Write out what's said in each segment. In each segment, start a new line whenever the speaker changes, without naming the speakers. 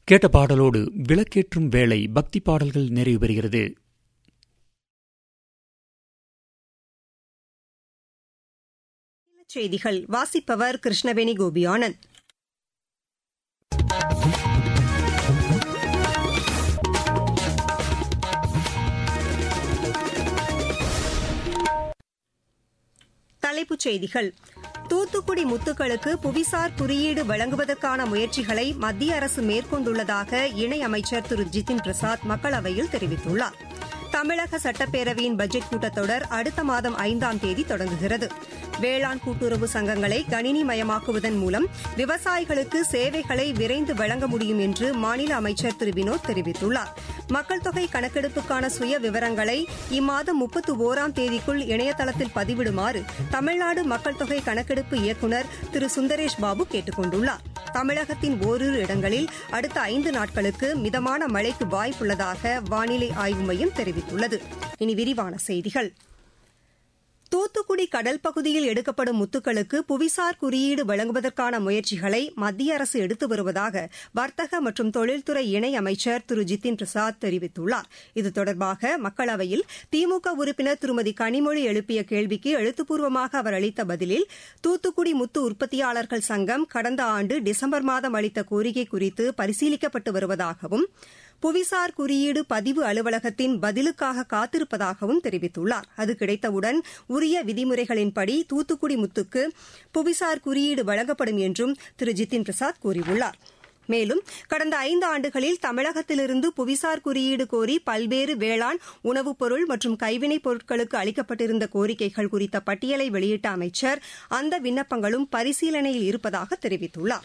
கேட்ட பாடலோடு விளக்கேற்றும் வேளை பக்தி பாடல்கள் நிறைவு பெறுகிறது
செய்திகள் வாசிப்பவர் கிருஷ்ணவேணி கோபியானந்த் தலைப்புச் செய்திகள் தூத்துக்குடி முத்துக்களுக்கு புவிசார் குறியீடு வழங்குவதற்கான முயற்சிகளை மத்திய அரசு மேற்கொண்டுள்ளதாக இணையமைச்சர் திரு ஜிதின் பிரசாத் மக்களவையில் தெரிவித்துள்ளார் தமிழக சட்டப்பேரவையின் பட்ஜெட் கூட்டத்தொடர் அடுத்த மாதம் ஐந்தாம் தேதி தொடங்குகிறது வேளாண் கூட்டுறவு சங்கங்களை கணினி மயமாக்குவதன் மூலம் விவசாயிகளுக்கு சேவைகளை விரைந்து வழங்க முடியும் என்று மாநில அமைச்சர் திரு வினோத் தெரிவித்துள்ளார் மக்கள் தொகை கணக்கெடுப்புக்கான சுய விவரங்களை இம்மாதம் முப்பத்து ஓராம் தேதிக்குள் இணையதளத்தில் பதிவிடுமாறு தமிழ்நாடு மக்கள் தொகை கணக்கெடுப்பு இயக்குநர் திரு சுந்தரேஷ் பாபு கேட்டுக் கொண்டுள்ளார் தமிழகத்தின் ஓரிரு இடங்களில் அடுத்த ஐந்து நாட்களுக்கு மிதமான மழைக்கு வாய்ப்புள்ளதாக வானிலை ஆய்வு மையம் தெரிவித்துள்ளது இனி விரிவான செய்திகள் தூத்துக்குடி கடல் பகுதியில் எடுக்கப்படும் முத்துக்களுக்கு புவிசார் குறியீடு வழங்குவதற்கான முயற்சிகளை மத்திய அரசு எடுத்து வருவதாக வர்த்தக மற்றும் தொழில்துறை இணை அமைச்சர் திரு ஜிதின் பிரசாத் தெரிவித்துள்ளார் இது தொடர்பாக மக்களவையில் திமுக உறுப்பினர் திருமதி கனிமொழி எழுப்பிய கேள்விக்கு எழுத்துப்பூர்வமாக அவர் அளித்த பதிலில் தூத்துக்குடி முத்து உற்பத்தியாளர்கள் சங்கம் கடந்த ஆண்டு டிசம்பர் மாதம் அளித்த கோரிக்கை குறித்து பரிசீலிக்கப்பட்டு வருவதாகவும் புவிசார் குறியீடு பதிவு அலுவலகத்தின் பதிலுக்காக காத்திருப்பதாகவும் தெரிவித்துள்ளார் அது கிடைத்தவுடன் உரிய விதிமுறைகளின்படி தூத்துக்குடி முத்துக்கு புவிசார் குறியீடு வழங்கப்படும் என்றும் திரு ஜிதின் பிரசாத் கூறியுள்ளார் மேலும் கடந்த ஐந்து ஆண்டுகளில் தமிழகத்திலிருந்து புவிசார் குறியீடு கோரி பல்வேறு வேளாண் உணவுப் பொருள் மற்றும் கைவினைப் பொருட்களுக்கு அளிக்கப்பட்டிருந்த கோரிக்கைகள் குறித்த பட்டியலை வெளியிட்ட அமைச்சர் அந்த விண்ணப்பங்களும் பரிசீலனையில் இருப்பதாக தெரிவித்துள்ளாா்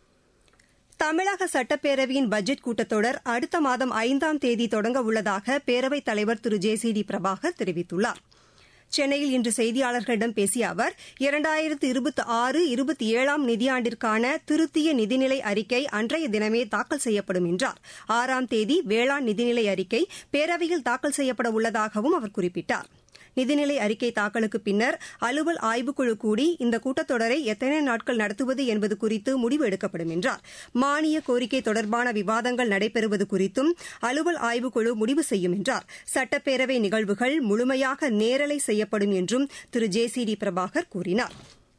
தமிழக சட்டப்பேரவையின் பட்ஜெட் கூட்டத்தொடர் அடுத்த மாதம் ஐந்தாம் தேதி தொடங்க உள்ளதாக பேரவைத் தலைவர் Thiru J C D Prabhakar தெரிவித்துள்ளார் சென்னையில் இன்று செய்தியாளர்களிடம் பேசிய அவர் இரண்டாயிரத்து இருபத்தி ஆறு இருபத்தி ஏழாம் நிதியாண்டிற்கான திருத்திய நிதிநிலை அறிக்கை அன்றைய தினமே தாக்கல் செய்யப்படும் என்றார் ஆறாம் தேதி வேளாண் நிதிநிலை அறிக்கை பேரவையில் தாக்கல் செய்யப்பட உள்ளதாகவும் அவர் குறிப்பிட்டார் நிதிநிலை அறிக்கை தாக்கலுக்கு பின்னர் அலுவல் ஆய்வுக்குழு கூடி இந்த கூட்டத்தொடரை எத்தனை நாட்கள் நடத்துவது என்பது குறித்து முடிவு எடுக்கப்படும் என்றார் மானிய கோரிக்கை தொடர்பான விவாதங்கள் நடைபெறுவது குறித்தும் அலுவல் ஆய்வுக்குழு முடிவு செய்யும் என்றார் சட்டப்பேரவை நிகழ்வுகள் முழுமையாக நேரலை செய்யப்படும் என்றும் Thiru J C D Prabhakar கூறினார்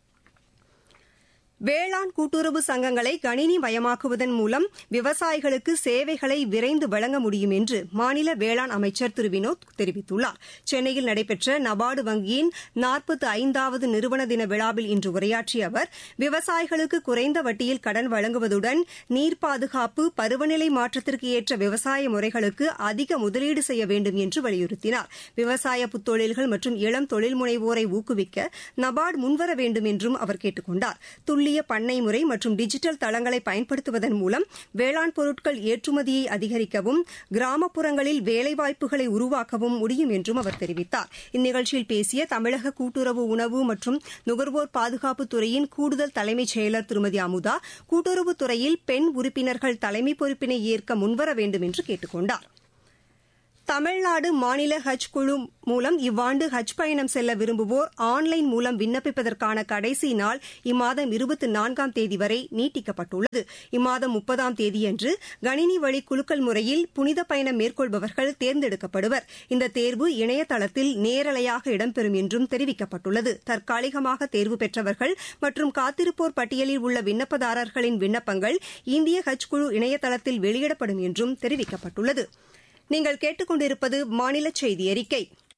வேளாண் கூட்டுறவு சங்கங்களை கணினி மயமாக்குவதன் மூலம் விவசாயிகளுக்கு சேவைகளை விரைந்து வழங்க முடியும் என்று மாநில வேளாண் அமைச்சர் திரு வினோத் தெரிவித்துள்ளார் சென்னையில் நடைபெற்ற நபார்டு வங்கியின் நாற்பத்து ஐந்தாவது நிறுவன தின விழாவில் இன்று உரையாற்றிய அவர் விவசாயிகளுக்கு குறைந்த வட்டியில் கடன் வழங்குவதுடன் நீர் பாதுகாப்பு பருவநிலை மாற்றத்திற்கு ஏற்ற விவசாய முறைகளுக்கு அதிக முதலீடு செய்ய வேண்டும் என்று வலியுறுத்தினார் விவசாய புத்தொழில்கள் மற்றும் இளம் தொழில் முனைவோரை ஊக்குவிக்க நபார்டு முன்வர வேண்டும் என்றும் அவர் கேட்டுக் கொண்டார் துல்லிய பண்ணை முறை மற்றும் டிஜிட்டல் தளங்களை பயன்படுத்துவதன் மூலம் வேளாண் பொருட்கள் ஏற்றுமதியை அதிகரிக்கவும் கிராமப்புறங்களில் வேலைவாய்ப்புகளை உருவாக்கவும் முடியும் என்றும் அவர் தெரிவித்தார் இந்நிகழ்ச்சியில் பேசிய தமிழக கூட்டுறவு உணவு மற்றும் நுகர்வோர் பாதுகாப்புத் துறையின் கூடுதல் தலைமைச் செயலர் திருமதி அமுதா கூட்டுறவுத்துறையில் பெண் உறுப்பினர்கள் தலைமை பொறுப்பினை ஏற்க முன்வர வேண்டும் என்று கேட்டுக் கொண்டாா் தமிழ்நாடு மாநில ஹஜ் குழு மூலம் இவ்வாண்டு ஹஜ் பயணம் செல்ல விரும்புவோர் ஆன்லைன் மூலம் விண்ணப்பிப்பதற்கான கடைசி நாள் இம்மாதம் இருபத்தி நான்காம் தேதி வரை நீட்டிக்கப்பட்டுள்ளது இம்மாதம் முப்பதாம் தேதியன்று கணினி வழி குலுக்கல் முறையில் புனித பயணம் மேற்கொள்பவர்கள் தேர்ந்தெடுக்கப்படுவர் இந்த தேர்வு இணையதளத்தில் நேரலையாக இடம்பெறும் என்றும் தெரிவிக்கப்பட்டுள்ளது தற்காலிகமாக தேர்வு பெற்றவர்கள் மற்றும் காத்திருப்போர் பட்டியலில் உள்ள விண்ணப்பதாரர்களின் விண்ணப்பங்கள் இந்திய ஹஜ் குழு இணையதளத்தில் வெளியிடப்படும் என்றும் தெரிவிக்கப்பட்டுள்ளது நீங்கள் கேட்டுக்கொண்டிருப்பது மாநில செய்தி அறிக்கை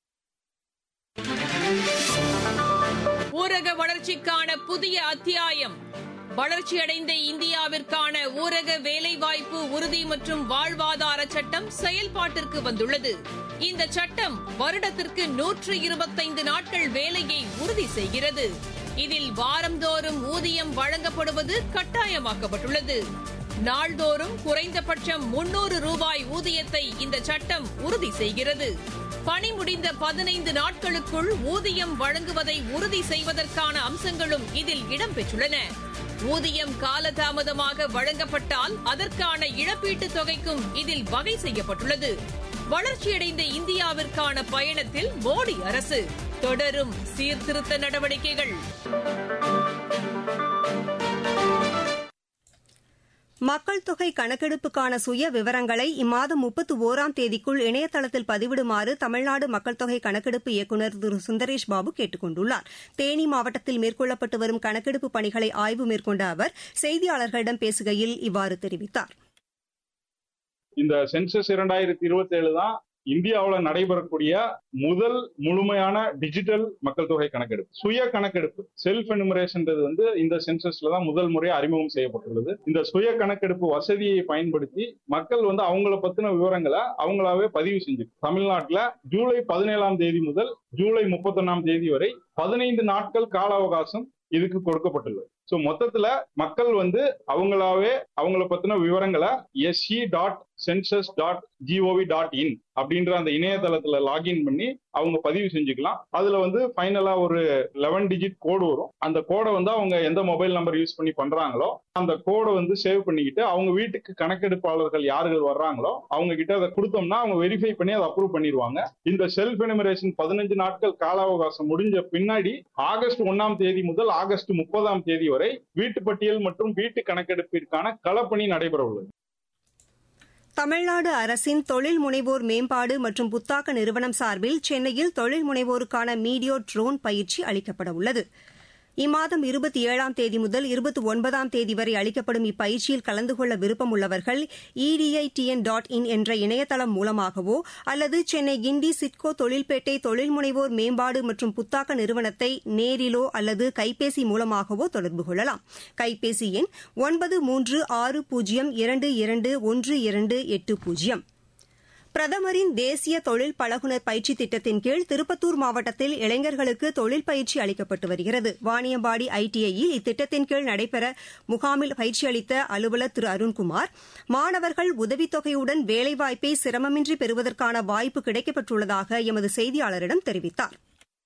ஊரக வளர்ச்சிக்கான புதிய அத்தியாயம் வளர்ச்சியடைந்த இந்தியாவிற்கான ஊரக வேலைவாய்ப்பு உறுதி மற்றும் வாழ்வாதார சட்டம் செயல்பாட்டிற்கு வந்துள்ளது இந்த சட்டம் வருடத்திற்கு நூற்று இருபத்தைந்து நாட்கள் வேலையை உறுதி செய்கிறது இதில் வாரந்தோறும் ஊதியம் வழங்கப்படுவது கட்டாயமாக்கப்பட்டுள்ளது நாள்தோறும் குறைந்தபட்சம் முன்னூறு ரூபாய் ஊதியத்தை இந்த சட்டம் உறுதி செய்கிறது பணி முடிந்த பதினைந்து நாட்களுக்குள் ஊதியம் வழங்குவதை உறுதி செய்வதற்கான அம்சங்களும் இதில் இடம்பெற்றுள்ளன ஊதியம் காலதாமதமாக வழங்கப்பட்டால் அதற்கான இழப்பீட்டுத் தொகைக்கும் இதில் வகை செய்யப்பட்டுள்ளது வளர்ச்சியடைந்த இந்தியாவிற்கான பயணத்தில் மோடி அரசு தொடரும் சீர்திருத்த நடவடிக்கைகள்
மக்கள் தொகை கணக்கெடுப்புக்கான சுய விவரங்களை இம்மாதம் முப்பத்து ஒராம் தேதிக்குள் இணையதளத்தில் பதிவிடுமாறு தமிழ்நாடு மக்கள் தொகை கணக்கெடுப்பு இயக்குநர் திரு சுந்தரேஷ் பாபு கேட்டுக் கொண்டுள்ளார் தேனி மாவட்டத்தில் மேற்கொள்ளப்பட்டு வரும் கணக்கெடுப்பு பணிகளை ஆய்வு மேற்கொண்ட அவர் செய்தியாளர்களிடம் பேசுகையில் இவ்வாறு தெரிவித்தார்
இந்த சென்சஸ் இரண்டாயிரத்தி இருபத்தி ஏழு தான் இந்தியாவில் நடைபெறக்கூடிய முதல் முழுமையான டிஜிட்டல் மக்கள் தொகை கணக்கெடுப்பு சுய கணக்கெடுப்பு செல்ஃப் எனுமரேஷன்றது வந்து இந்த சென்சஸ்ல தான் முதல் முறை அறிமுகம் செய்யப்பட்டுள்ளது இந்த சுய கணக்கெடுப்பு வசதியை பயன்படுத்தி மக்கள் வந்து அவங்கள பத்தின விவரங்களை அவங்களாவே பதிவு செஞ்சு தமிழ்நாட்டில் ஜூலை பதினேழாம் தேதி முதல் ஜூலை முப்பத்தொன்னாம் தேதி வரை பதினைந்து நாட்கள் கால அவகாசம் இதுக்கு கொடுக்கப்பட்டுள்ளது ஸோ மொத்தத்துல மக்கள் வந்து அவங்களாவே அவங்கள பத்தின விவரங்களை SE dot census dot gov dot in அப்படின்ற அந்த இணையதளத்துல லாகின் பண்ணி அவங்க பதிவு செஞ்சுக்கலாம் அதுல வந்து ஃபைனலா ஒரு லெவன் டிஜிட் கோடு வரும் அந்த கோடை வந்து அவங்க எந்த மொபைல் நம்பர் யூஸ் பண்ணி பண்றாங்களோ அந்த கோடை வந்து சேவ் பண்ணிக்கிட்டு அவங்க வீட்டுக்கு கணக்கெடுப்பாளர்கள் யார்கள் வர்றாங்களோ அவங்க கிட்ட அதை கொடுத்தோம்னா அவங்க வெரிஃபை பண்ணி அதை அப்ரூவ் பண்ணிடுவாங்க இந்த செல்ஃப் எனிமரேஷன் பதினஞ்சு நாட்கள் கால அவகாசம் முடிஞ்ச பின்னாடி ஆகஸ்ட் ஒன்னாம் தேதி முதல் ஆகஸ்ட் முப்பதாம் தேதி வரை வீட்டு பட்டியல் மற்றும் வீட்டு கணக்கெடுப்பிற்கான களப்பணி நடைபெற உள்ளது
தமிழ்நாடு அரசின் தொழில் முனைவோர் மேம்பாடு மற்றும் புத்தாக்க நிறுவனம் சார்பில் சென்னையில் தொழில் முனைவோருக்கான மீடியோ ட்ரோன் பயிற்சி அளிக்கப்பட உள்ளது இம்மாதம் இருபத்தி ஏழாம் தேதி முதல் இருபத்தி ஒன்பதாம் தேதி வரை அளிக்கப்படும் இப்பயிற்சியில் கலந்து கொள்ள விருப்பம் உள்ளவர்கள் இடிஐடிஎன் டாட் இன் என்ற இணையதளம் மூலமாகவோ அல்லது சென்னை கிண்டி சிட்கோ தொழில்பேட்டை தொழில் முனைவோர் மேம்பாடு மற்றும் புத்தாக்க நிறுவனத்தை நேரிலோ அல்லது கைபேசி மூலமாகவோ தொடர்பு கொள்ளலாம் கைபேசி எண் ஒன்பது மூன்று ஆறு பூஜ்ஜியம் இரண்டு இரண்டு ஒன்று இரண்டு எட்டு பூஜ்ஜியம் பிரதமரின் தேசிய தொழில் பழகுனர் பயிற்சி திட்டத்தின் கீழ் திருப்பத்தூர் மாவட்டத்தில் இளைஞர்களுக்கு தொழில் பயிற்சி அளிக்கப்பட்டு வருகிறது வாணியம்பாடி ஐடிஐயில் இத்திட்டத்தின் கீழ் நடைபெற முகாமில் பயிற்சி அளித்த அலுவலர் திரு அருண்குமார் மாணவர்கள் உதவித்தொகையுடன் வேலைவாய்ப்பை சிரமமின்றி பெறுவதற்கான வாய்ப்பு கிடைக்கப்பட்டுள்ளதாக எமது செய்தியாளரிடம் தெரிவித்தார்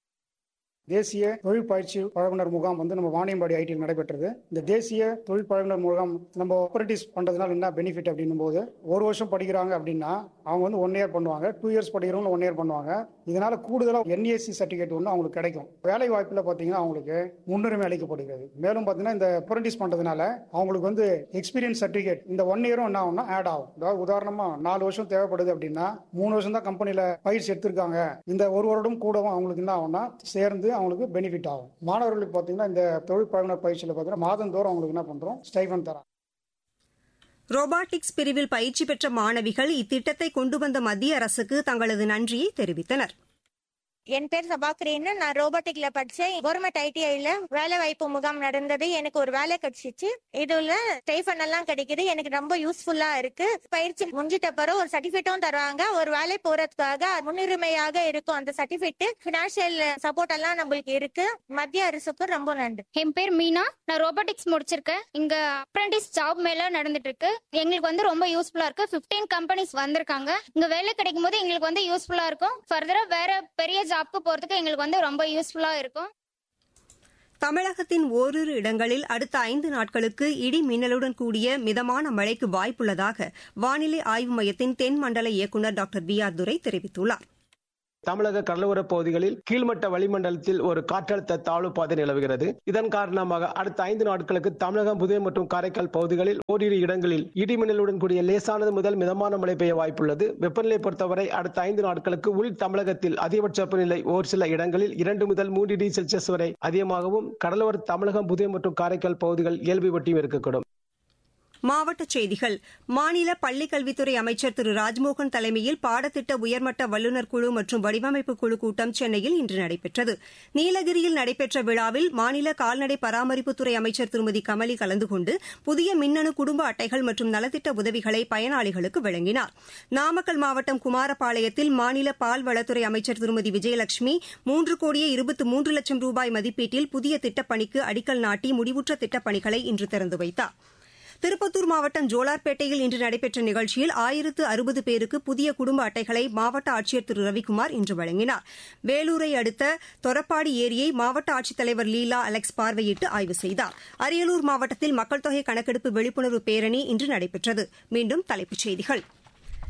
தேசிய தொழில் பயிற்சி பழகுனர் முகாம் வந்து நம்ம வாணியம்பாடி ஐடியில் நடைபெற்றது இந்த தேசிய தொழில் பழகுனர் முகாம் நம்ம ஆப்பரேட்டிஸ் பண்றதுனால என்ன பெனிஃபிட் அப்படின்னும் போது ஒரு வருஷம் படிக்கிறாங்க அப்படின்னா அவங்க வந்து ஒன் இயர் பண்ணுவாங்க டூ இயர்ஸ் படிக்கிறவங்க ஒன் இயர் பண்ணுவாங்க இதனால கூடுதலாக என்ஏசி சர்டிஃபிகேட் ஒன்று அவங்களுக்கு கிடைக்கும் வேலை வாய்ப்பில் பார்த்தீங்கன்னா அவங்களுக்கு முன்னுரிமை அளிக்கப்படுகிறது மேலும் பார்த்தீங்கன்னா இந்த அப்ரண்டிஸ் பண்றதுனால அவங்களுக்கு வந்து எக்ஸ்பீரியன்ஸ் சர்டிஃபிகேட் இந்த ஒன் இயரும் என்ன ஆகும்னா ஆட் ஆகும் அதாவது உதாரணமா நாலு வருஷம் தேவைப்படுது அப்படின்னா மூணு வருஷம் தான் கம்பெனியில் பயிற்சி எடுத்திருக்காங்க இந்த ஒரு வருடம் கூடவும் அவங்களுக்கு என்ன ஆகும்னா சேர்ந்து அவங்களுக்கு பெனிஃபிட் ஆகும் மாணவர்களுக்கு பார்த்தீங்கன்னா இந்த தொழில் பழகுனர் பயிற்சியில் பார்த்தீங்கன்னா மாதந்தோறும் அவங்களுக்கு என்ன பண்றோம் ஸ்டைஃபன் தரோம்
ரோபாட்டிக்ஸ் பிரிவில் பயிற்சி பெற்ற மாணவிகள் இத்திட்டத்தை கொண்டு வந்த மத்திய அரசுக்கு தங்களது நன்றியை தெரிவித்தனர்
என் பேர் சபாக்கிரின்னு நான் ரோபோட்டிக்ல படிச்சேன் கவர்மெண்ட் ஐடிஐல வேலை வாய்ப்பு முகாம் நடந்தது எனக்கு ஒரு வேலை கிடைச்சிச்சு இதுல ஸ்டைஃபன் எல்லாம் கிடைக்குது எனக்கு ரொம்ப யூஸ்ஃபுல்லா இருக்கு பயிற்சி முடிஞ்சிட்ட பிறகு ஒரு சர்டிபிகேட்டும் தருவாங்க ஒரு வேலை போறதுக்காக முன்னுரிமையாக இருக்கும் அந்த சர்டிபிகேட் பினான்சியல் சப்போர்ட் எல்லாம் நம்மளுக்கு இருக்கு மத்திய அரசுக்கு ரொம்ப நன்றி
என் பேர் மீனா நான் ரோபோட்டிக்ஸ் முடிச்சிருக்கேன் இங்க அப்ரண்டிஸ் ஜாப் மேல நடந்துட்டு இருக்கு எங்களுக்கு வந்து ரொம்ப யூஸ்ஃபுல்லா இருக்கு 15 கம்பெனிஸ் வந்திருக்காங்க இங்க வேலை கிடைக்கும் போது எங்களுக்கு வந்து யூஸ்ஃபுல்லா இருக்கும் ஃபர்தரா வேற பெரிய ஜாப்க்கு போறதுக்கு எங்களுக்கு வந்து ரொம்ப யூஸ்ஃபுல்லா இருக்கும்
தமிழகத்தின் ஓரிரு இடங்களில் அடுத்த ஐந்து நாட்களுக்கு இடி மின்னலுடன் கூடிய மிதமான மழைக்கு வாய்ப்புள்ளதாக வானிலை ஆய்வு மையத்தின் தென் மண்டல இயக்குநர் டாக்டர் பி ஆர் துரை தெரிவித்துள்ளார்
தமிழக கடலோர பகுதிகளில் கீழ்மட்ட வளிமண்டலத்தில் ஒரு காற்றழுத்த தாழ்வு பாதை நிலவுகிறது இதன் காரணமாக அடுத்த ஐந்து நாட்களுக்கு தமிழகம் புதுவை மற்றும் காரைக்கால் பகுதிகளில் ஓரிரு இடங்களில் இடிமின்னலுடன் கூடிய லேசானது முதல் மிதமான மழை பெய்ய வாய்ப்புள்ளது வெப்பநிலை பொறுத்தவரை அடுத்த ஐந்து நாட்களுக்கு உள் தமிழகத்தில் அதிகபட்ச வெப்பநிலை ஒரு சில இடங்களில் இரண்டு முதல் மூன்று டிகிரி செல்சியஸ் வரை அதிகமாகவும் கடலோர தமிழகம் புதுவை மற்றும் காரைக்கால் பகுதிகள் இயல்பை ஒட்டியும் இருக்கக்கூடும்
மாவட்டச் செய்திகள் மாநில பள்ளிக்கல்வித்துறை அமைச்சர் திரு ராஜ்மோகன் தலைமையில் பாடத்திட்ட உயர்மட்ட வல்லுநர் குழு மற்றும் வடிவமைப்பு குழு கூட்டம் சென்னையில் இன்று நடைபெற்றது நீலகிரியில் நடைபெற்ற விழாவில் மாநில கால்நடை பராமரிப்புத்துறை அமைச்சர் திருமதி கமலி கலந்து கொண்டு புதிய மின்னணு குடும்ப அட்டைகள் மற்றும் நலத்திட்ட உதவிகளை பயனாளிகளுக்கு வழங்கினார் நாமக்கல் மாவட்டம் குமாரபாளையத்தில் மாநில பால்வளத்துறை அமைச்சர் திருமதி விஜயலட்சுமி மூன்று கோடியே இருபத்தி மூன்று லட்சம் ரூபாய் மதிப்பீட்டில் புதிய திட்டப்பணிக்கு அடிக்கல் நாட்டி முடிவுற்ற திட்டப்பணிகளை இன்று திறந்து வைத்தாா் திருப்பத்தூர் மாவட்டம் ஜோலார்பேட்டையில் இன்று நடைபெற்ற நிகழ்ச்சியில் ஆயிரத்து அறுபது பேருக்கு புதிய குடும்ப அட்டைகளை மாவட்ட ஆட்சியர் திரு ரவிக்குமார் இன்று வழங்கினார் வேலூரை அடுத்த தொரப்பாடி ஏரியை மாவட்ட ஆட்சித்தலைவர் லீலா அலெக்ஸ் பார்வையிட்டு ஆய்வு செய்தார் அரியலூர் மாவட்டத்தில் மக்கள் தொகை கணக்கெடுப்பு விழிப்புணர்வு பேரணி இன்று நடைபெற்றது மீண்டும் தலைப்புச் செய்திகள்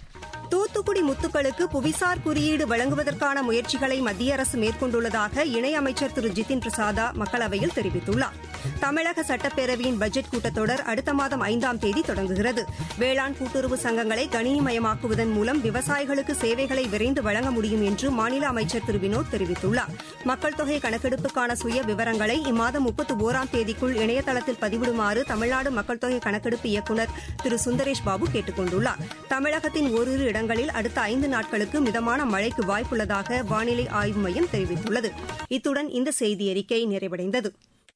தூத்துக்குடி முத்துக்களுக்கு புவிசார் குறியீடு வழங்குவதற்கான முயற்சிகளை மத்திய அரசு மேற்கொண்டுள்ளதாக இணையமைச்சர் திரு ஜிதின் பிரசாதா மக்களவையில் தெரிவித்துள்ளார் தமிழக சட்டப்பேரவையின் பட்ஜெட் கூட்டத்தொடர் அடுத்த மாதம் ஐந்தாம் தேதி தொடங்குகிறது வேளாண் கூட்டுறவு சங்கங்களை கணினிமயமாக்குவதன் மூலம் விவசாயிகளுக்கு சேவைகளை விரைந்து வழங்க முடியும் என்று மாநில அமைச்சர் திரு வினோத் தெரிவித்துள்ளார் மக்கள் தொகை கணக்கெடுப்புக்கான சுய விவரங்களை இம்மாதம் முப்பத்தி ஓராம் தேதிக்குள் இணையதளத்தில் பதிவிடுமாறு தமிழ்நாடு மக்கள் தொகை கணக்கெடுப்பு இயக்குநர் திரு சுந்தரேஷ் பாபு கேட்டுக் கொண்டுள்ளார் தமிழகத்தின் ஓரிரு இடங்களில் அடுத்த ஐந்து நாட்களுக்கு மிதமான மழைக்கு வாய்ப்புள்ளதாக வானிலை ஆய்வு மையம் தெரிவித்துள்ளது இத்துடன் இந்த செய்தியறிக்கை நிறைவடைந்தது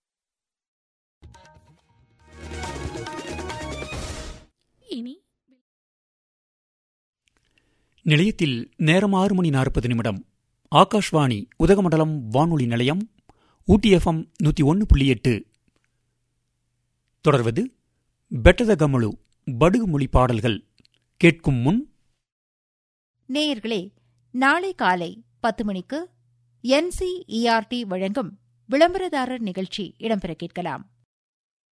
இனி
நிலையத்தில் நேரம் ஆறு மணி நாற்பது நிமிடம் ஆகாஷ்வாணி உதகமண்டலம் வானொலி நிலையம் ஊட்டி எஃப்எம் நூற்றி ஒன்று புள்ளி எட்டு தொடர்வது பெட்டத கமலு படுகு மொழி பாடல்கள் கேட்கும் முன்
நேயர்களே நாளை காலை பத்து மணிக்கு என்சிஇஆர்டி வழங்கும் விளம்பரதாரர் நிகழ்ச்சி இடம்பெற கேட்கலாம்